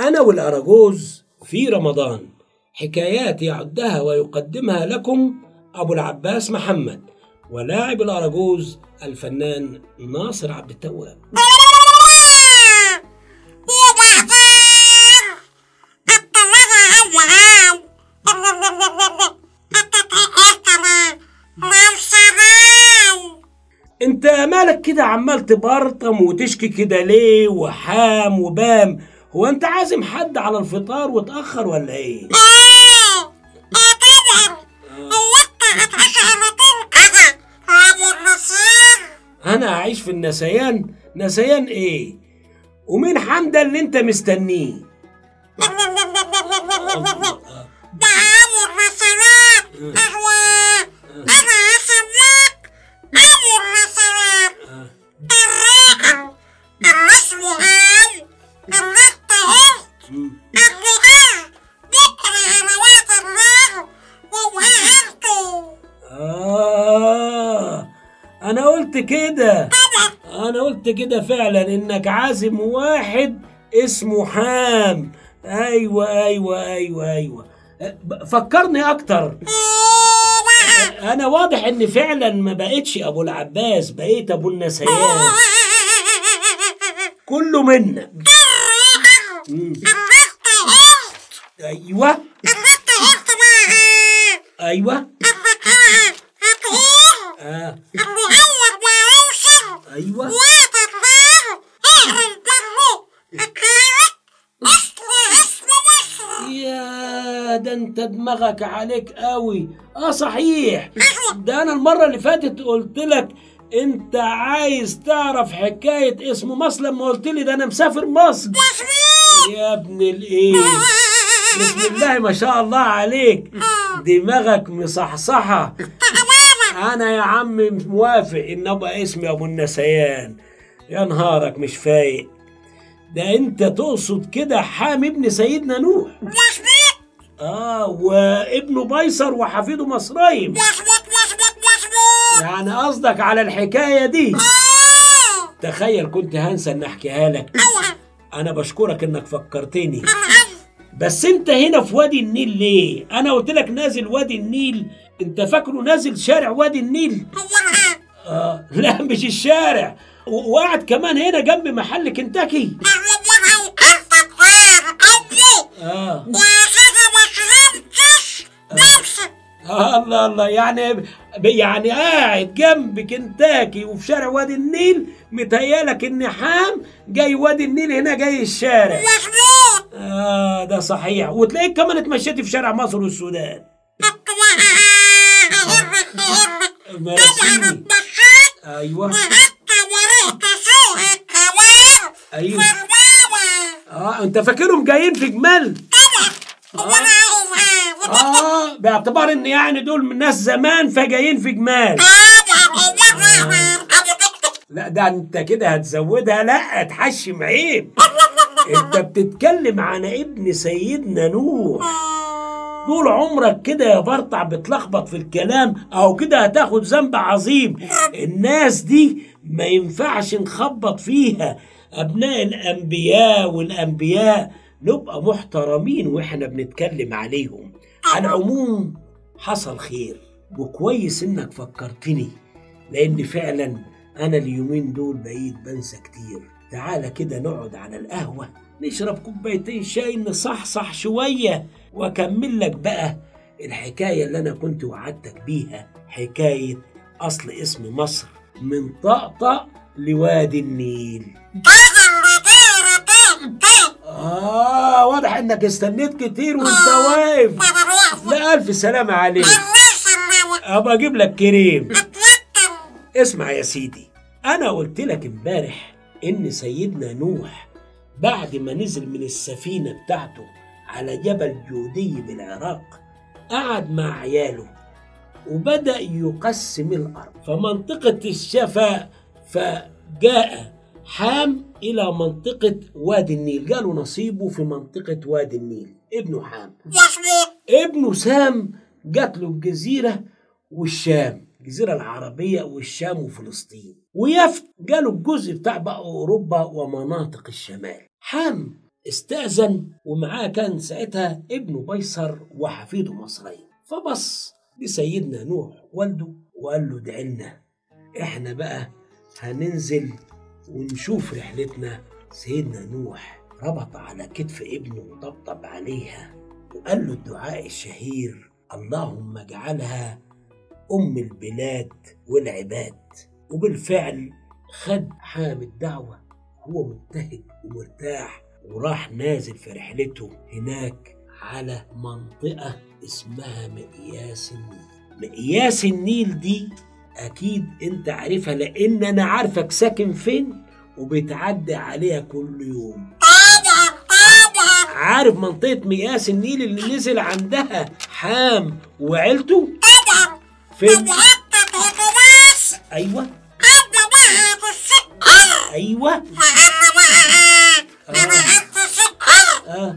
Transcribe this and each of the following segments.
أنا والأراجوز في رمضان حكايات يعدها ويقدمها لكم أبو العباس محمد ولاعب الأراجوز الفنان ناصر عبد التواب انت مالك كده عمال تبرطم وتشكي كده ليه وحام وبام هو انت عازم حد على الفطار وتأخر ولا ايه؟ انا اعيش في النسيان نسيان ايه ومين حمدة اللي انت مستنيه آه أنا قلت كده أنا قلت كده فعلا إنك عازم واحد اسمه حام أيوة أيوة أيوة أيوة ب- فكرني أكتر أنا واضح إن فعلا ما بقتش أبو العباس بقيت أبو النسيان كله منك مم. أيوة أيوة آه. أيوة يا ده انت دماغك عليك قوي اه صحيح ده انا المرة اللي فاتت قلت لك انت عايز تعرف حكاية اسم مصر لما قلت لي ده انا مسافر مصر يا ابن الايه بسم الله ما شاء الله عليك دماغك مصحصحة انا يا عم موافق ان ابقى اسمي ابو النسيان يا نهارك مش فايق ده انت تقصد كده حام ابن سيدنا نوح اه وابنه بيصر وحفيده مصريم يعني قصدك على الحكايه دي تخيل كنت هنسى ان احكيها لك انا بشكرك انك فكرتني بس انت هنا في وادي النيل ليه انا قلت لك نازل وادي النيل انت فاكره نازل شارع وادي النيل آه لا مش الشارع و- وقاعد كمان هنا جنب محل كنتاكي اه آه، الله الله يعني ب- يعني قاعد جنب كنتاكي وفي شارع وادي النيل متهيالك ان حام جاي وادي النيل هنا جاي الشارع اه ده صحيح وتلاقيك كمان اتمشيتي في شارع مصر والسودان مرسيني ايوه ايوه اه انت فاكرهم جايين في جمال اه باعتبار ان يعني دول من ناس زمان فجايين في جمال لا ده انت كده هتزودها لا تحشم عيب انت بتتكلم عن ابن سيدنا نوح طول عمرك كده يا برطع بتلخبط في الكلام او كده هتاخد ذنب عظيم الناس دي ما ينفعش نخبط فيها ابناء الانبياء والانبياء نبقى محترمين واحنا بنتكلم عليهم على العموم حصل خير وكويس انك فكرتني لان فعلا انا اليومين دول بقيت بنسى كتير تعالى كده نقعد على القهوة نشرب كوبايتين شاي نصحصح شوية واكمل لك بقى الحكاية اللي انا كنت وعدتك بيها حكاية اصل اسم مصر من طقطق لوادي النيل آه واضح إنك استنيت كتير وأنت واقف لا ألف سلامة عليك أبقى أجيب لك كريم اسمع يا سيدي أنا قلت لك امبارح إن سيدنا نوح بعد ما نزل من السفينة بتاعته على جبل جودي بالعراق قعد مع عياله وبدأ يقسم الأرض فمنطقة الشفا فجاء حام إلى منطقة وادي النيل جاله نصيبه في منطقة وادي النيل ابنه حام ابنه سام جات له الجزيرة والشام الجزيرة العربية والشام وفلسطين ويفت جاله الجزء بتاع بقى أوروبا ومناطق الشمال حام استأذن ومعاه كان ساعتها ابنه بيصر وحفيده مصري فبص لسيدنا نوح والده وقال له ادعي لنا احنا بقى هننزل ونشوف رحلتنا سيدنا نوح ربط على كتف ابنه وطبطب عليها وقال له الدعاء الشهير اللهم اجعلها أم البلاد والعباد وبالفعل خد حام الدعوة هو مبتهج ومرتاح وراح نازل في رحلته هناك على منطقة اسمها مقياس النيل مقياس النيل دي أكيد أنت عارفها لأن أنا عارفك ساكن فين وبتعدي عليها كل يوم عارف منطقة مقياس النيل اللي نزل عندها حام وعيلته فين ايوه ايوه آه.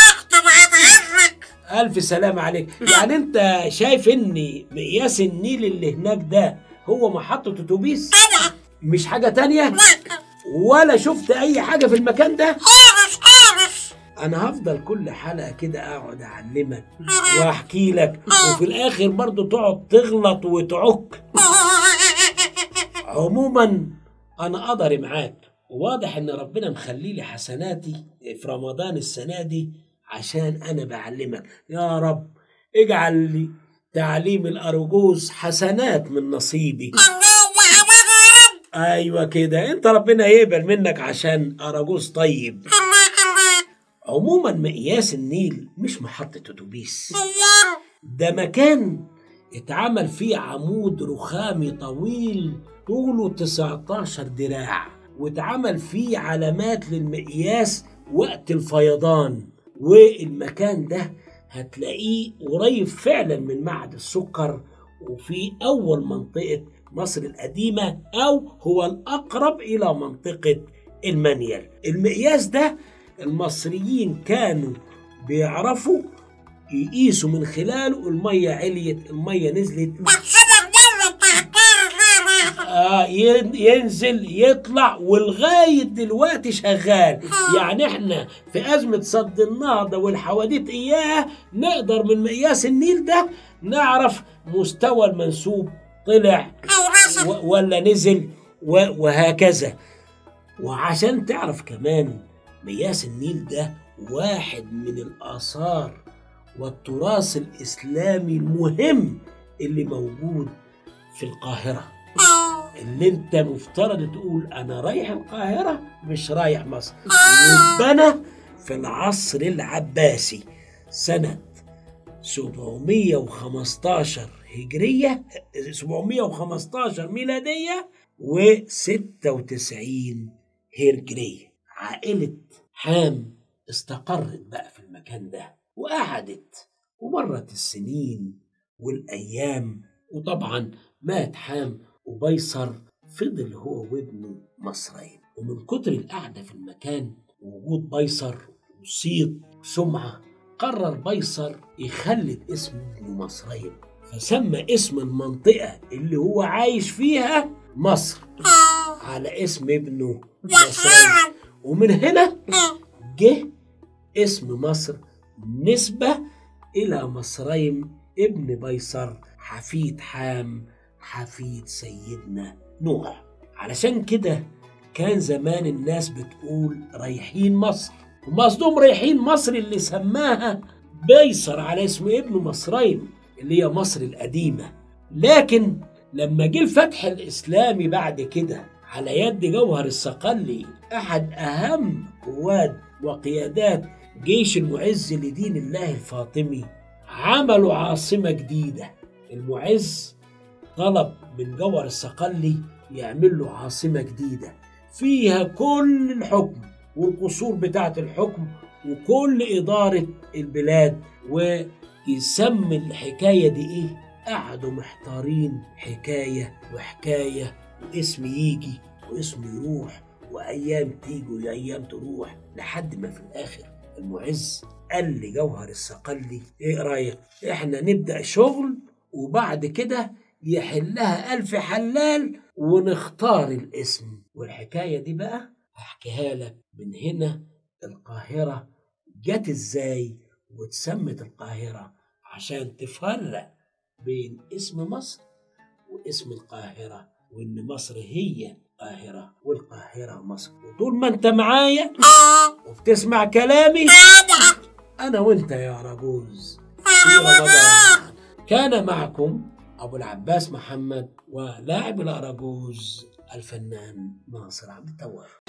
الف سلام عليك يعني انت شايف ان مقياس النيل اللي هناك ده هو محطة اتوبيس مش حاجة تانية ولا شفت اي حاجة في المكان ده انا هفضل كل حلقة كده اقعد اعلمك واحكي لك وفي الاخر برضو تقعد تغلط وتعك عموما انا قدري معاك وواضح ان ربنا مخلي لي حسناتي في رمضان السنه دي عشان انا بعلمك يا رب اجعل لي تعليم الارجوز حسنات من نصيبي ايوه كده انت ربنا يقبل منك عشان اراجوز طيب عموما مقياس النيل مش محطة اتوبيس ده مكان اتعمل فيه عمود رخامي طويل طوله 19 دراع واتعمل فيه علامات للمقياس وقت الفيضان والمكان ده هتلاقيه قريب فعلا من معهد السكر وفي أول منطقة مصر القديمة أو هو الأقرب إلى منطقة المنيل المقياس ده المصريين كانوا بيعرفوا يقيسوا من خلاله المية عليت المية نزلت آه ين- ينزل يطلع ولغاية دلوقتي شغال يعني احنا في أزمة صد النهضة والحواديت إياها نقدر من مقياس النيل ده نعرف مستوى المنسوب طلع و- ولا نزل و- وهكذا وعشان تعرف كمان مياس النيل ده واحد من الآثار والتراث الإسلامي المهم اللي موجود في القاهرة اللي انت مفترض تقول انا رايح القاهرة مش رايح مصر واتبنى في العصر العباسي سنة 715 هجرية 715 ميلادية و96 هجرية عائلة حام استقرت بقى في المكان ده وقعدت ومرت السنين والأيام وطبعا مات حام وبيصر فضل هو وابنه مصرين ومن كتر القعدة في المكان ووجود بيصر وصيت وسمعة قرر بيصر يخلد اسم ابنه مصرين فسمى اسم المنطقة اللي هو عايش فيها مصر على اسم ابنه مصرين ومن هنا جه اسم مصر نسبة إلى مصريم ابن بيصر حفيد حام حفيد سيدنا نوح علشان كده كان زمان الناس بتقول رايحين مصر هم قصدهم رايحين مصر اللي سماها بيصر على اسم ابنه مصرين اللي هي مصر القديمة لكن لما جه الفتح الإسلامي بعد كده على يد جوهر الصقلي أحد أهم قواد وقيادات جيش المعز لدين الله الفاطمي عملوا عاصمة جديدة المعز طلب من جوهر الصقلي يعمل له عاصمة جديدة فيها كل الحكم والقصور بتاعة الحكم وكل إدارة البلاد ويسمي الحكاية دي إيه؟ قعدوا محتارين حكاية وحكاية واسم يجي واسم يروح وأيام تيجي وأيام تروح لحد ما في الآخر المعز قال لجوهر الصقلي إيه رأيك؟ إحنا نبدأ شغل وبعد كده يحلها ألف حلال ونختار الاسم والحكاية دي بقى هحكيها لك من هنا القاهرة جت ازاي واتسمت القاهرة عشان تفرق بين اسم مصر واسم القاهرة وإن مصر هي القاهرة والقاهرة مصر وطول ما أنت معايا وبتسمع كلامي أنا وأنت يا رجوز في رمضان كان معكم أبو العباس محمد ولاعب الأراجوز الفنان ناصر عبد التواب